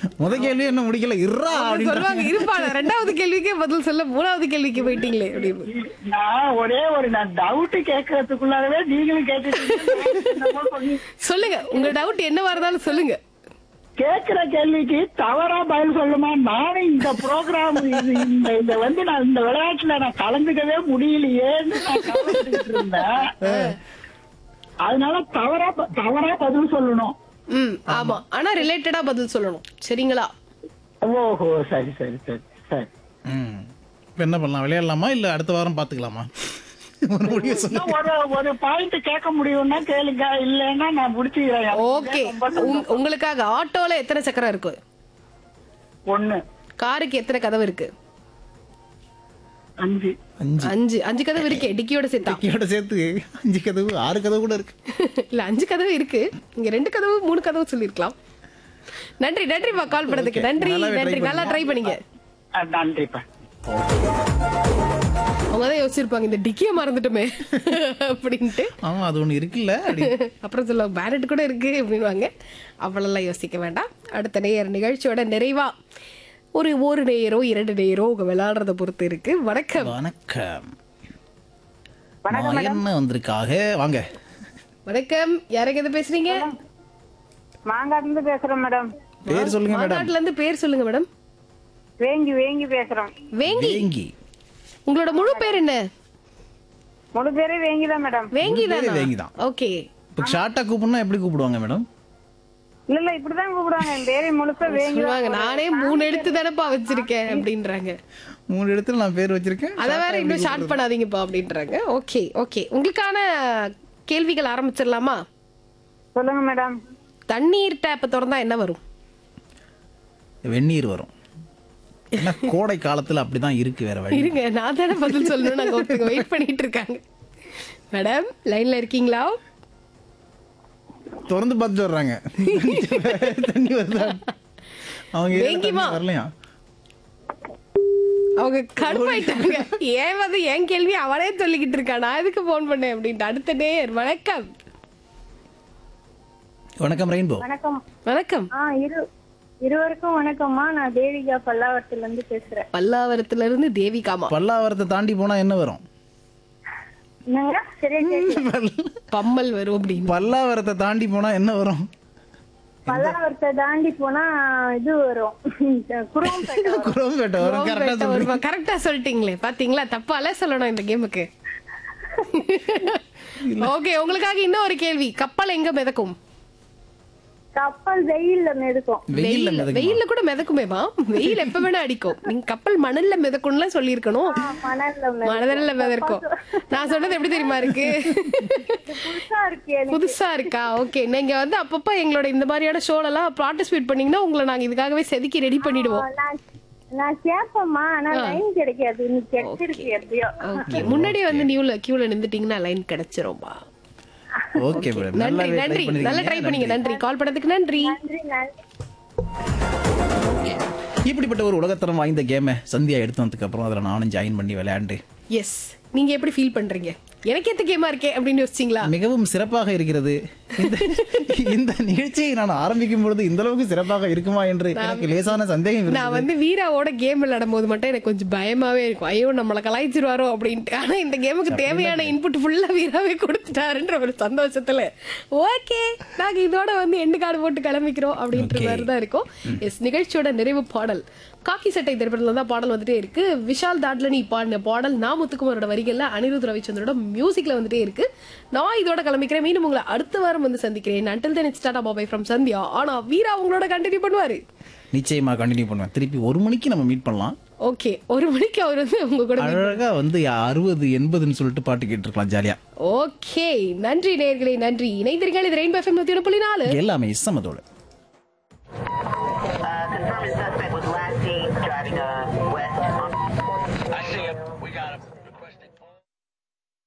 முத கேள்வி என்ன முடிக்கல இருறா அவங்க அப்படின்னு சொல்லுவாங்க இருப்பாங்க ரெண்டாவது கேள்விக்கே பதில் சொல்ல மூணாவது கேள்விக்கு போயிட்டீங்களே அப்படின்னு நான் ஒரே ஒரு நான் டவுட் கேட்கறதுக்குள்ளாகவே நீங்களும் கேட்டுட்டு சொல்லுங்க உங்க டவுட் என்னவா இருந்தாலும் சொல்லுங்க கேக்குற கேள்விக்கு தவறா பதில் சொல்லுமா நானும் இந்த ப்ரோக்ராம் இந்த இந்த வந்து நான் இந்த விளையாட்டுல நான் கலந்துக்கவே முடியலையேன்னு நான் கவலைப்பட்டுட்டு இருந்தேன் அதனால தவறா ப- தவறா பதில் சொல்லணும் ம் ஆமா ஆனா ரிலேட்டடா பதில் சொல்லணும் சரிங்களா ஓஹோ சரி சரி சரி சரி ம். இப்ப என்ன பண்ணலாம் விளையாடலாமா இல்ல அடுத்த வாரம் பாத்துக்கலாமா ஒரு முடிவு சொல்லு இன்னும் ஒரு ஒரு பாயிண்ட் கேட்க முடியும்னா கேளுங்க இல்லைன்னா நான் முடிச்சுக்கிறேன் எனக்கு ஓகே ரொம்ப சந்தோஷம். உங்களுக்காக ஆட்டோல எத்தனை சக்கரம் இருக்கு ஒண்ணு காருக்கு எத்தனை கதவு இருக்கு அஞ்சு அஞ்சு அஞ்சு அஞ்சு கதவு இருக்கு டிக்கியோட சேர்த்தா டிக்கியோட சேர்த்து அஞ்சு கதவு ஆறு கதவு கூட இருக்கு இல்ல அஞ்சு கதவு இருக்கு இங்க ரெண்டு கதவு மூணு கதவு சொல்லிருக்கலாம் நன்றி நன்றிப்பா கால் பண்ணதுக்கு Okay. நன்றி நல்லாவே try நன்றி நல்லா ட்ரை பண்ணீங்க அஹ் நன்றிப்பா அவங்க தான் யோசிச்சிருப்பாங்க இந்த டிக்கிய மறந்துட்டோமே அப்படின்ட்டு ஆமா அது ஒண்ணு இருக்குல்ல அப்படி அப்புறம் சொல்ல பேரட் கூட இருக்கு அப்படின்வாங்க அவ்வளோலாம் யோசிக்க வேண்டாம் அடுத்த நேயர் நிகழ்ச்சியோட நிறைவா ஒரு ஒரு நேயரோ இரண்டு நேயரோ உங்க விளையாடுறத பொறுத்து இருக்கு வணக்கம் வணக்கம் என்ன வந்திருக்காக வாங்க வணக்கம் யாருக்கு எது பேசுறீங்க மாங்காட்டுல இருந்து பேசுறோம் மேடம் பேர் சொல்லுங்க மேடம் மாநாட்டுல இருந்து பேர் சொல்லுங்க மேடம் வேங்கி வேங்கி பேசுறோம் வேங்கி வேங்கி உங்களோட முழு பேர் என்ன முழு பேரே வேங்கி தான் மேடம் வேங்கி பேரு தானா வேங்கி தான். ஓகே இப்ப ஷார்ட்டா கூப்பிடணும் எப்படி கூப்பிடுவாங்க மேடம் இல்ல இல்ல இப்படிதான் கூப்பிடுவாங்க என் பேரே முழுசா வேங்கி சொல்லுவாங்க நானே மூணு எழுத்து தானப்பா வச்சிருக்கேன் அப்படின்றாங்க மூணு இடத்துல நான் பேர் வச்சிருக்கேன் அத வேற இன்னும் ஷார்ட் பண்ணாதீங்கப்பா அப்படின்றாங்க ஓகே ஓகே உங்களுக்கான கேள்விகள் ஆரம்பிச்சிடலாமா சொல்லுங்க மேடம் தண்ணீர் டேப்பை திறந்தா என்ன வரும் வெந்நீர் வரும் ஏன்னா கோடை காலத்துல அப்படிதான் இருக்கு வேற வழி இருங்க நான் தானே பதில் சொல்லணும் நாங்க ஒருத்தங்க வெயிட் பண்ணிட்டு இருக்காங்க மேடம் லைன்ல இருக்கீங்களா திறந்து பார்த்துட்டு வர்றாங்க தண்ணி வருதா அவங்க ஏரியால வேங்கிமா. தண்ணி வரலையா அவங்க கடுப்பாயிட்டாங்க ஏன் வந்து என் கேள்வி அவனே சொல்லிக்கிட்டு இருக்கா நான் எதுக்கு போன் பண்ணேன் அப்படின்ட்டு அடுத்த நேர் வணக்கம் வணக்கம் ரெயின்போ வணக்கம் வணக்கம் ஆ இரு இருவருக்கும் வணக்கம்மா நான் தேவிகா பல்லாவரத்துல இருந்து பேசுறேன் பல்லாவரத்துல இருந்து தேவிகாமா பல்லாவரத்தை தாண்டி போனா என்ன வரும் என்னங்க சரியா கேட்கல பம்மல் வரும் அப்படின்னு பல்லாவரத்தை தாண்டி போனா என்ன வரும் பல்லாவரத்தை தாண்டி போனா இது வரும் குரோம்பேட்டை வரும். குரோம்பேட்டை வரும் கரெக்டா சொல்றீங்க கரெக்டா சொல்லிட்டீங்களே பாத்தீங்களா தப்பால சொல்லணும் இந்த கேமுக்கு ஓகே உங்களுக்காக இன்னும் ஒரு கேள்வி கப்பல் எங்க மிதக்கும் கப்பல் வெயில்ல மிதக்கும் வெயில்ல வெயில்ல மிதக்குமா? வெயில்ல கூட மிதக்குமேமா வெயில் எப்ப வேணா அடிக்கும் நீங்க கப்பல் மணல்ல மிதக்கும்லாம் சொல்லியிருக்கணும் ஆ, மணல்ல மிதக்கும். மணல்ல மிதக்கும் நான் சொன்னது எப்படி தெரியுமா இருக்கு இது புதுசா இருக்கு எனக்கு. புதுசா இருக்கா ஓகே நீங்க வந்து அப்பப்ப எங்களோட இந்த மாதிரியான ஷோல எல்லாம் பார்ட்டிசிபேட் பண்ணீங்கன்னா உங்களை நாங்க இதுக்காகவே செதுக்கி ரெடி பண்ணிடுவோம் நான் நான் கேப்பேம்மா ஆனா லைன் கிடைக்காது நீ கிடைச்சிருக்கு எப்படியோ ஓகே முன்னாடியே வந்து நியூல கியூல நின்னுட்டீங்கன்னா லைன் கிடைச்சிரும்பா ஓகே மேடம் நன்றி நல்லாவே நன்றி ட்ரை நல்லா ட்ரை பண்ணீங்க நன்றி கால் பண்ணதுக்கு நன்றி நன்றி நன்றி இப்படிப்பட்ட ஒரு உலகத்தரம் வாய்ந்த கேமை சந்தியா எடுத்து வந்ததுக்கு அப்புறம் அதில் நானும் ஜாயின் பண்ணி விளையாண்டு எஸ் நீங்க எப்படி ஃபீல் பண்றீங்க எனக்கு ஏத்த கேமா இருக்கே அப்படின்னு யோசிச்சீங்களா மிகவும் சிறப்பாக இருக்கிறது இந்த இந்த நிகழ்ச்சியை நான் ஆரம்பிக்கும் பொழுது இந்த அளவுக்கு சிறப்பாக இருக்குமா என்று எனக்கு லேசான சந்தேகம் இருந்தது. நான் வந்து வீராவோட கேம் விளையாடும் போது மட்டும் எனக்கு கொஞ்சம் பயமாவே இருக்கும் ஐயோ நம்மள கலாய்ச்சிருவாரோ அப்படின்ட்டு ஆனா இந்த கேமுக்கு தேவையான இன்புட் ஃபுல்லா வீராவே கொடுத்துட்டாருன்ற ஒரு சந்தோஷத்துல ஓகே நாங்க இதோட வந்து எண்டு கார்டு போட்டு கிளம்பிக்கிறோம் அப்படின்ற Okay. மாதிரி தான் இருக்கும் எஸ் நிகழ்ச்சியோட நிறைவு பாடல் காக்கி சட்டை திரைப்படத்துல தான் பாடல் வந்துட்டே இருக்கு விஷால் தாட்லனி பாடின பாடல் நா முத்துக்குமாரோட வரிகள்ல அனிருத் ரவிச்சந்திரோட மியூசிக்ல வந்துட்டே இருக்கு நான் இதோட கிளம்பிக்கிறேன் மீண்டும் உங்களை அடுத்த வாரம் வந்து சந்திக்கிறேன் until then it's tata bye bye from Sandhya ஆனா வீரா உங்களோட கண்டினியூ பண்ணுவாரு நிச்சயமா கண்டினியூ பண்ணுவேன் திருப்பி ஒரு மணிக்கு நம்ம மீட் பண்ணலாம் ஓகே ஒரு மணிக்கு அவர் வந்து உங்க கூட அழகா வந்து அறுபது எண்பதுன்னு சொல்லிட்டு பாட்டு கேட்டுருக்கலாம் ஜாலியா ஓகே நன்றி நேயர்களே நன்றி இணைந்திருங்கள் இது ரெயின்போ எஃப்எம் நூத்தி ஒன்று புள்ளி நாலு எல்லாமே இசமதோட